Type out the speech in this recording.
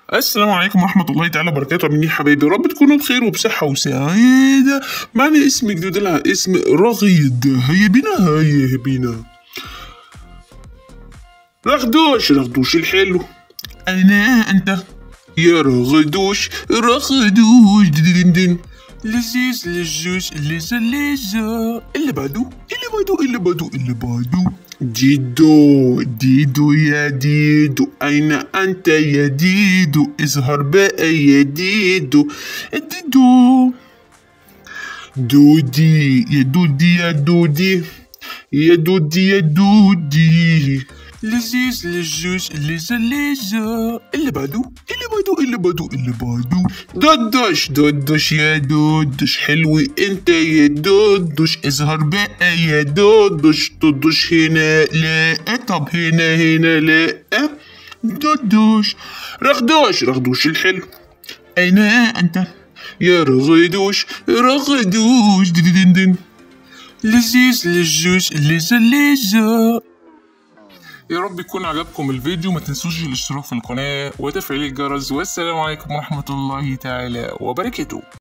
السلام عليكم ورحمة الله تعالى وبركاته عاملين إيه يا حبايبي رب تكونوا بخير وبصحة وسعادة معنا اسم جديد لها اسم رغيد هيا بنا هيا بنا رغدوش رغدوش الحلو أنا أنت يا رغدوش رغدوش دين دين لذيذ لجوج لذة لذة اللي بعده اللي بعده اللي بعده اللي بعده ديدو ديدو يا ديدو أين أنت يا ديدو اظهر بقى يا ديدو ديدو دودي يا دودي يا دودي يا دودي يا دودي لذيذ لجوج لذة لذة اللي بعده اللي بعده اللي بعده اللي بعده دودش دودش يا دودش حلو انت يا دودش اظهر بقى يا دودش دودش هنا لا طب هنا هنا لا دودش رغدوش رغدوش الحلو أين أنت يا رغدوش رغدوش دين دين دين لذيذ لجوج لذة لذة يا رب يكون عجبكم الفيديو ما تنسوش الاشتراك في القناة وتفعيل الجرس والسلام عليكم ورحمة الله تعالى وبركاته